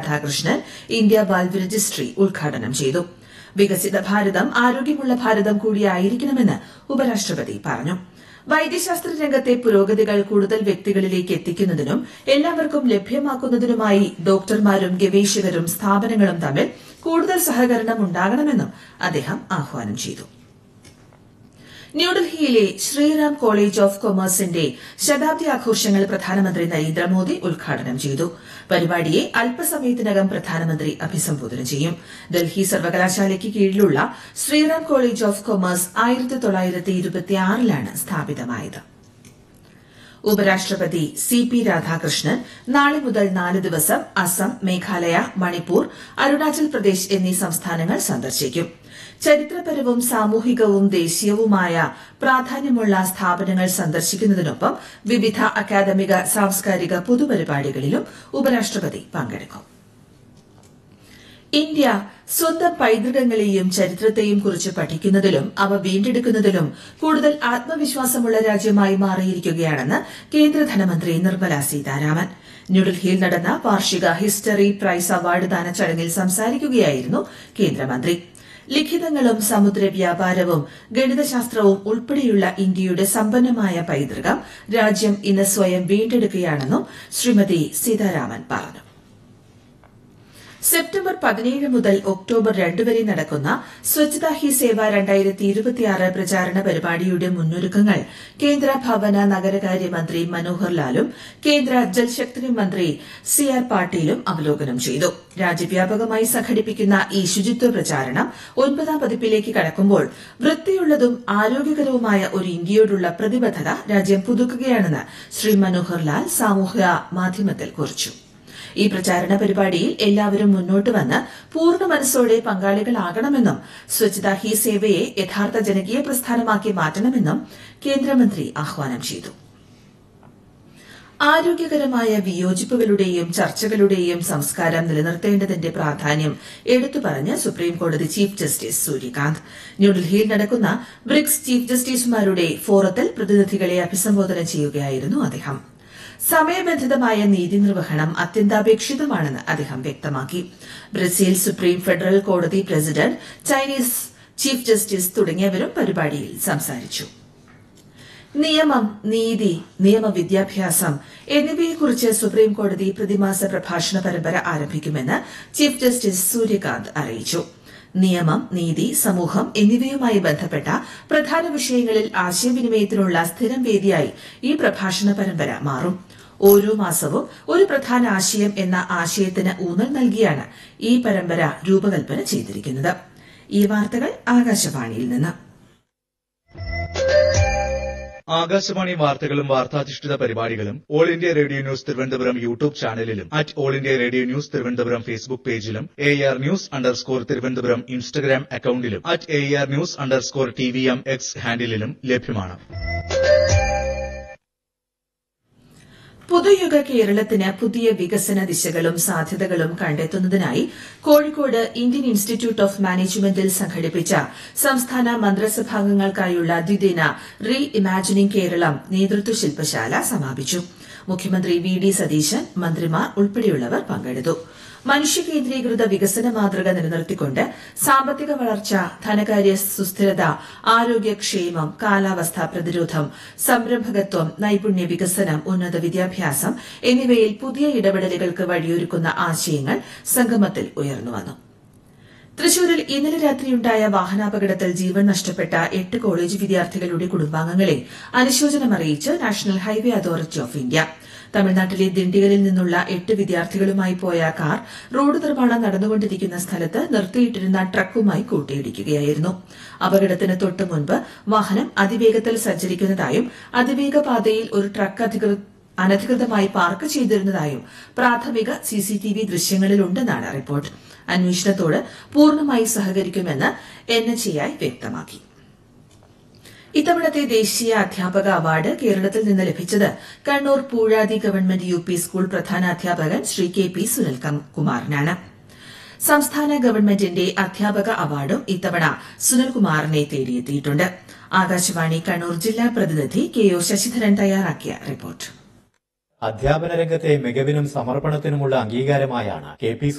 Radhakrishnan India bulb registry ഉദ്ഘാടനം ചെയ്തു വികസിത ഭാരതം ആരോഗ്യമുള്ള ഭാരതം കൂടിയായിരിക്കണമെന്ന് ഉപരാഷ്ട്രപതി പറഞ്ഞു വൈദ്യശാസ്ത്ര രംഗത്തെ പുരോഗതികൾ കൂടുതൽ വ്യക്തികളിലേക്ക് എത്തിക്കുന്നതിനും എല്ലാവർക്കും ലഭ്യമാക്കുന്നതിനുമായി ഡോക്ടർമാരും ഗവേഷകരും സ്ഥാപനങ്ങളും തമ്മിൽ കൂടുതൽ സഹകരണം ഉണ്ടാകണമെന്നും അദ്ദേഹം ആഹ്വാനം ചെയ്തു ന്യൂഡൽഹിയിലെ ശ്രീറാം കോളേജ് ഓഫ് കൊമേഴ്സിന്റെ ശതാബ്ദി ആഘോഷങ്ങൾ പ്രധാനമന്ത്രി നരേന്ദ്രമോദി ഉദ്ഘാടനം ചെയ്തു പരിപാടിയെ അല്പസമയത്തിനകം പ്രധാനമന്ത്രി അഭിസംബോധന ചെയ്യും ഡൽഹി സർവകലാശാലയ്ക്ക് കീഴിലുള്ള ശ്രീറാം കോളേജ് ഓഫ് കൊമേഴ്സ് ആയിരത്തി തൊള്ളായിരത്തി ഇരുപത്തിയാറിലാണ് സ്ഥാപിതമായത് ഉപരാഷ്ട്രപതി സി പി രാധാകൃഷ്ണൻ നാളെ മുതൽ നാല് ദിവസം അസം മേഘാലയ മണിപ്പൂർ അരുണാചൽ പ്രദേശ് എന്നീ സംസ്ഥാനങ്ങൾ സന്ദർശിക്കും ചരിത്രപരവും സാമൂഹികവും ദേശീയവുമായ പ്രാധാന്യമുള്ള സ്ഥാപനങ്ങൾ സന്ദർശിക്കുന്നതിനൊപ്പം വിവിധ അക്കാദമിക സാംസ്കാരിക പൊതുപരിപാടികളിലും ഉപരാഷ്ട്രപതി പങ്കെടുക്കും ഇന്ത്യ സ്വന്തം പൈതൃകങ്ങളെയും ചരിത്രത്തെയും കുറിച്ച് പഠിക്കുന്നതിലും അവ വീണ്ടെടുക്കുന്നതിലും കൂടുതൽ ആത്മവിശ്വാസമുള്ള രാജ്യമായി മാറിയിരിക്കുകയാണെന്ന് കേന്ദ്ര ധനമന്ത്രി നിർമ്മല സീതാരാമൻ ന്യൂഡൽഹിയിൽ നടന്ന വാർഷിക ഹിസ്റ്ററി പ്രൈസ് അവാർഡ് ദാന ചടങ്ങിൽ സംസാരിക്കുകയായിരുന്നു കേന്ദ്രമന്ത്രി ലിഖിതങ്ങളും സമുദ്ര വ്യാപാരവും ഗണിതശാസ്ത്രവും ഉൾപ്പെടെയുള്ള ഇന്ത്യയുടെ സമ്പന്നമായ പൈതൃകം രാജ്യം ഇന്ന് സ്വയം വീണ്ടെടുക്കുകയാണെന്നും ശ്രീമതി സീതാരാമൻ പറഞ്ഞു സെപ്റ്റംബർ പതിനേഴ് മുതൽ ഒക്ടോബർ രണ്ട് വരെ നടക്കുന്ന സ്വച്ഛതാ ഹി സേവ രണ്ടായിരത്തി ഇരുപത്തിയാറ് പ്രചാരണ പരിപാടിയുടെ മുന്നൊരുക്കങ്ങൾ കേന്ദ്ര ഭവന നഗരകാര്യ മന്ത്രി മനോഹർ ലാലും കേന്ദ്ര ജൽശക്തി മന്ത്രി സി ആർ പാട്ടീലും അവലോകനം ചെയ്തു രാജ്യവ്യാപകമായി സംഘടിപ്പിക്കുന്ന ഈ ശുചിത്വ പ്രചാരണം ഒൻപതാം പതിപ്പിലേക്ക് കടക്കുമ്പോൾ വൃത്തിയുള്ളതും ആരോഗ്യകരവുമായ ഒരു ഇന്ത്യയോടുള്ള പ്രതിബദ്ധത രാജ്യം പുതുക്കുകയാണെന്ന് ശ്രീ മനോഹർ ലാൽ സാമൂഹ്യ മാധ്യമത്തിൽ കുറിച്ചു ഈ പ്രചാരണ പരിപാടിയിൽ എല്ലാവരും മുന്നോട്ട് വന്ന് പൂർണ്ണ മനസ്സോടെ പങ്കാളികളാകണമെന്നും സ്വച്ഛതാ ഹി സേവയെ യഥാർത്ഥ ജനകീയ പ്രസ്ഥാനമാക്കി മാറ്റണമെന്നും കേന്ദ്രമന്ത്രി ആഹ്വാനം ചെയ്തു ആരോഗ്യകരമായ വിയോജിപ്പുകളുടെയും ചർച്ചകളുടെയും സംസ്കാരം നിലനിർത്തേണ്ടതിന്റെ പ്രാധാന്യം എടുത്തുപറഞ്ഞ് സുപ്രീംകോടതി ചീഫ് ജസ്റ്റിസ് സൂര്യകാന്ത് ന്യൂഡൽഹിയിൽ നടക്കുന്ന ബ്രിക്സ് ചീഫ് ജസ്റ്റിസുമാരുടെ ഫോറത്തിൽ പ്രതിനിധികളെ അഭിസംബോധന ചെയ്യുകയായിരുന്നു അദ്ദേഹം സമയബന്ധിതമായ നീതി നിർവഹണം അത്യന്താപേക്ഷിതമാണെന്ന് അദ്ദേഹം വ്യക്തമാക്കി ബ്രസീൽ സുപ്രീം ഫെഡറൽ കോടതി പ്രസിഡന്റ് ചൈനീസ് ചീഫ് ജസ്റ്റിസ് തുടങ്ങിയവരും പരിപാടിയിൽ സംസാരിച്ചു നിയമം നീതി നിയമവിദ്യാഭ്യാസം എന്നിവയെക്കുറിച്ച് സുപ്രീംകോടതി പ്രതിമാസ പ്രഭാഷണ പരമ്പര ആരംഭിക്കുമെന്ന് ചീഫ് ജസ്റ്റിസ് സൂര്യകാന്ത് അറിയിച്ചു നിയമം നീതി സമൂഹം എന്നിവയുമായി ബന്ധപ്പെട്ട പ്രധാന വിഷയങ്ങളിൽ ആശയവിനിമയത്തിനുള്ള സ്ഥിരം വേദിയായി ഈ പ്രഭാഷണ പരമ്പര മാറും ഓരോ മാസവും ഒരു പ്രധാന ആശയം എന്ന ആശയത്തിന് ഊന്നൽ നൽകിയാണ് ഈ പരമ്പര രൂപകൽപ്പന ചെയ്തിരിക്കുന്നത് ഈ വാർത്തകൾ ആകാശവാണിയിൽ നിന്ന് ആകാശവാണി വാർത്തകളും വാർത്താധിഷ്ഠിത പരിപാടികളും All India Radio news Thiruvananthapuram YouTube ചാനലിലും at All India Radio news Thiruvananthapuram Facebook പേജിലും A R news underscore Thiruvananthapuram Instagram അക്കൌണ്ടിലും at A R news underscore T V M X ഹാൻഡിലും ലഭ്യമാണ് പുതുയുഗ കേരളത്തിന് പുതിയ വികസന ദിശകളും സാധ്യതകളും കണ്ടെത്തുന്നതിനായി കോഴിക്കോട് ഇന്ത്യൻ ഇൻസ്റ്റിറ്റ്യൂട്ട് ഓഫ് മാനേജ്മെന്റിൽ സംഘടിപ്പിച്ച സംസ്ഥാന മന്ത്രിസഭാംഗങ്ങൾക്കായുള്ള ദ്വിദിന റീ ഇമാജിനിംഗ് കേരളം നേതൃത്വ ശില്പശാല സമാപിച്ചു മുഖ്യമന്ത്രി വി ഡി സതീശൻ മന്ത്രിമാർ ഉൾപ്പെടെയുള്ളവർ പങ്കെടുത്തു മനുഷ്യകേന്ദ്രീകൃത വികസന മാതൃക നിലനിർത്തിക്കൊണ്ട് സാമ്പത്തിക വളർച്ച ധനകാര്യ സുസ്ഥിരത ആരോഗ്യക്ഷേമം കാലാവസ്ഥാ പ്രതിരോധം സംരംഭകത്വം നൈപുണ്യ വികസനം ഉന്നത വിദ്യാഭ്യാസം എന്നിവയിൽ പുതിയ ഇടപെടലുകൾക്ക് വഴിയൊരുക്കുന്ന ആശയങ്ങൾ സംഗമത്തിൽ ഉയർന്നുവന്നു തൃശൂരിൽ ഇന്നലെ രാത്രിയുണ്ടായ വാഹനാപകടത്തിൽ ജീവൻ നഷ്ടപ്പെട്ട എട്ട് കോളേജ് വിദ്യാർത്ഥികളുടെ കുടുംബാംഗങ്ങളെ അനുശോചനമറിയിച്ച് national highway authority of India തമിഴ്നാട്ടിലെ ദിണ്ടിഗലിൽ നിന്നുള്ള എട്ട് വിദ്യാർത്ഥികളുമായി പോയ കാർ റോഡ് നിർമ്മാണം നടന്നുകൊണ്ടിരിക്കുന്ന സ്ഥലത്ത് നിർത്തിയിട്ടിരുന്ന ട്രക്കുമായി കൂട്ടിയിടിക്കുകയായിരുന്നു അപകടത്തിന് തൊട്ടു മുൻപ് വാഹനം അതിവേഗത്തിൽ സഞ്ചരിക്കുന്നതായും അതിവേഗ പാതയിൽ ഒരു ട്രക്ക് അധികൃതർ അനധികൃതമായി പാർക്ക് ചെയ്തിരുന്നതായും പ്രാഥമിക സിസിടിവി ദൃശ്യങ്ങളിലുണ്ടെന്നാണ് റിപ്പോർട്ട് അന്വേഷണത്തോട് പൂർണ്ണമായി സഹകരിക്കുമെന്ന് എൻഎച്ച്എഐ വ്യക്തമാക്കി ഇത്തവണത്തെ ദേശീയ അധ്യാപക അവാർഡ് കേരളത്തിൽ നിന്ന് ലഭിച്ചത് Kannur Poozhathi government U P school പ്രധാന അധ്യാപകൻ ശ്രീ കെ പി സുനിൽ കുമാറിനാണ് സംസ്ഥാന ഗവൺമെന്റിന്റെ അധ്യാപക അവാർഡും ഇത്തവണ സുനിൽകുമാറിനെ തേടിയെത്തിയിട്ടുണ്ട് ആകാശവാണി കണ്ണൂർ ജില്ലാ പ്രതിനിധി കെ ഒ ശശിധരൻ തയ്യാറാക്കിയ റിപ്പോർട്ട് അധ്യാപന രംഗത്തെ മികവിനും സമർപ്പണത്തിനുമുള്ള അംഗീകാരമായാണ് കെ പി